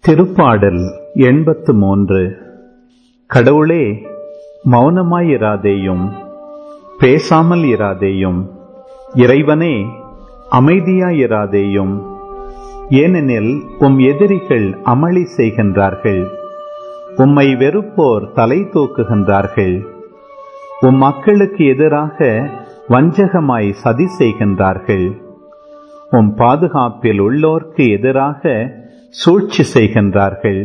திருப்பாடல் எண்பத்து மூன்று கடவுளே மௌனமாயிராதேயும் பேசாமல் இராதேயும் இறைவனே அமைதியாயிராதேயும் ஏனெனில் உம் எதிரிகள் அமளி செய்கின்றார்கள் உம்மை வெறுப்போர் தலை தூக்குகின்றார்கள் உம் மக்களுக்கு எதிராக வஞ்சகமாய் சதி செய்கின்றார்கள் உம் பாதுகாப்பில் உள்ளோர்க்கு எதிராக சூழ்ச்சி செய்கின்றார்கள்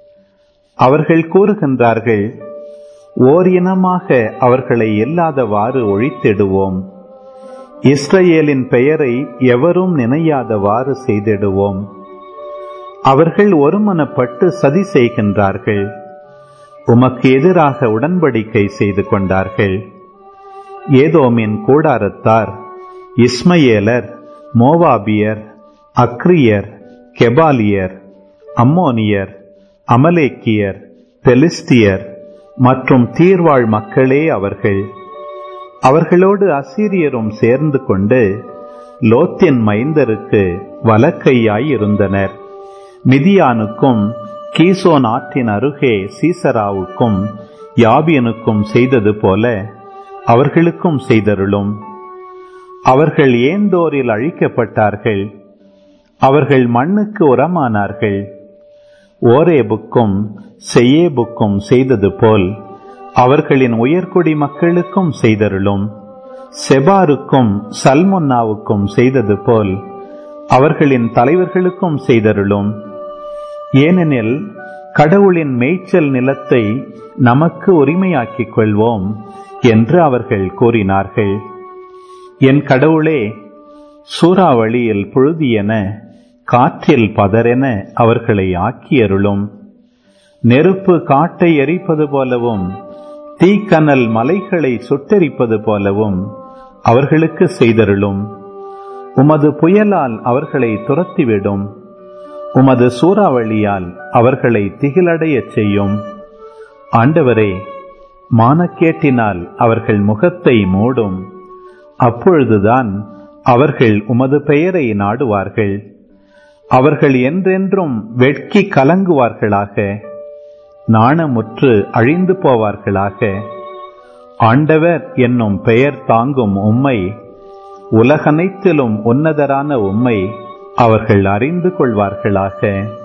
அவர்கள் கூறுகின்றார்கள் ஓர் இனமாக அவர்களை இல்லாதவாறு ஒழித்திடுவோம் இஸ்ரேலின் பெயரை எவரும் நினையாதவாறு செய்திடுவோம் அவர்கள் ஒருமனப்பட்டு சதி செய்கின்றார்கள் உமக்கு எதிராக உடன்படிக்கை செய்து கொண்டார்கள் ஏதோமின் கூடாரத்தார் இஸ்மயேலர் மோவாபியர் அக்ரியர் கெபாலியர் அம்மோனியர் அமலேக்கியர் பெலிஸ்தியர் மற்றும் தீர்வாழ் மக்களே அவர்கள் அவர்களோடு அசீரியரும் சேர்ந்து கொண்டு லோத்தின் மைந்தருக்கு வலக்கையாய் இருந்தனர் மிதியானுக்கும் கீசோன் ஆற்றின் அருகே சீசராவுக்கும் யாபியனுக்கும் செய்தது போல அவர்களுக்கும் செய்தருளும் அவர்கள் ஏந்தோரில் அழிக்கப்பட்டார்கள் அவர்கள் மண்ணுக்கு உரமானார்கள் ஓரேபுக்கும் செய்யேபுக்கும் செய்தது போல் அவர்களின் உயர்குடி மக்களுக்கும் செய்தருளும் செபாருக்கும் சல்முன்னாவுக்கும் செய்தது போல் அவர்களின் தலைவர்களுக்கும் செய்தருளும் ஏனெனில் கடவுளின் மேய்ச்சல் நிலத்தை நமக்கு உரிமையாக்கிக் கொள்வோம் என்று அவர்கள் கூறினார்கள் என் கடவுளே சூறாவளியில் புழுதியென காற்றில் பதரென அவர்களை ஆக்கியருளும் நெருப்பு காட்டை எரிப்பது போலவும் தீக்கனல் மலைகளை சுட்டெரிப்பது போலவும் அவர்களுக்கு செய்தருளும் உமது புயலால் அவர்களை துரத்திவிடும் உமது சூறாவளியால் அவர்களை திகிலடையச் செய்யும் ஆண்டவரே மானக்கேட்டினால் அவர்கள் முகத்தை மூடும் அப்பொழுதுதான் அவர்கள் உமது பெயரை நாடுவார்கள் அவர்கள் என்றென்றும் வெட்கி கலங்குவார்களாக நாணமுற்று அழிந்து போவார்களாக ஆண்டவர் என்னும் பெயர் தாங்கும் உம்மை உலகனைத்திலும் உன்னதரான உம்மை அவர்கள் அறிந்து கொள்வார்களாக